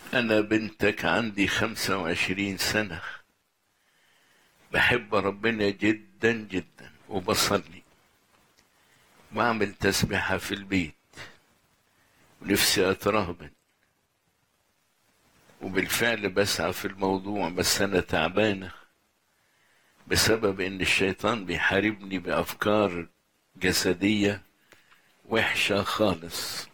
أنا بنتك عندي خمسة وعشرين سنة بحب ربنا جدا جدا وبصلي بعمل تسبيحة في البيت ونفسي أترهبن وبالفعل بسعى في الموضوع بس أنا تعبانة بسبب إن الشيطان بيحاربني بأفكار جسدية وحشة خالص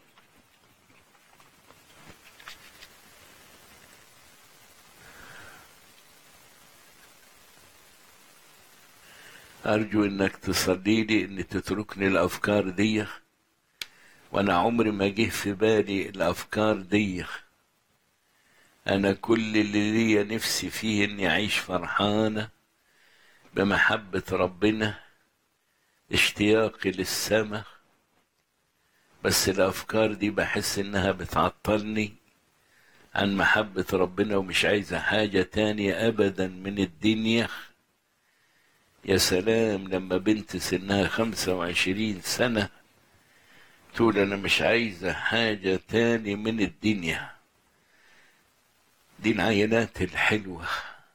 أرجو إنك تصلي لي إن تتركني الأفكار دي وأنا عمري ما جه في بالي الأفكار دي أنا كل اللي ليا نفسي فيه إني أعيش فرحانة بمحبة ربنا اشتياقي للسماء بس الأفكار دي بحس إنها بتعطلني عن محبة ربنا ومش عايزة حاجة تانية أبدا من الدنيا يا سلام لما بنت سنها خمسة وعشرين سنة تقول أنا مش عايزة حاجة تاني من الدنيا دي العينات الحلوة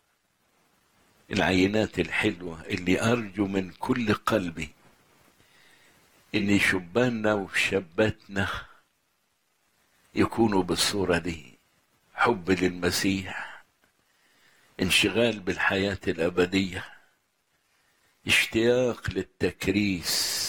العينات الحلوة اللي أرجو من كل قلبي إن شباننا وشاباتنا يكونوا بالصورة دي حب للمسيح انشغال بالحياة الأبدية اشتياق للتكريس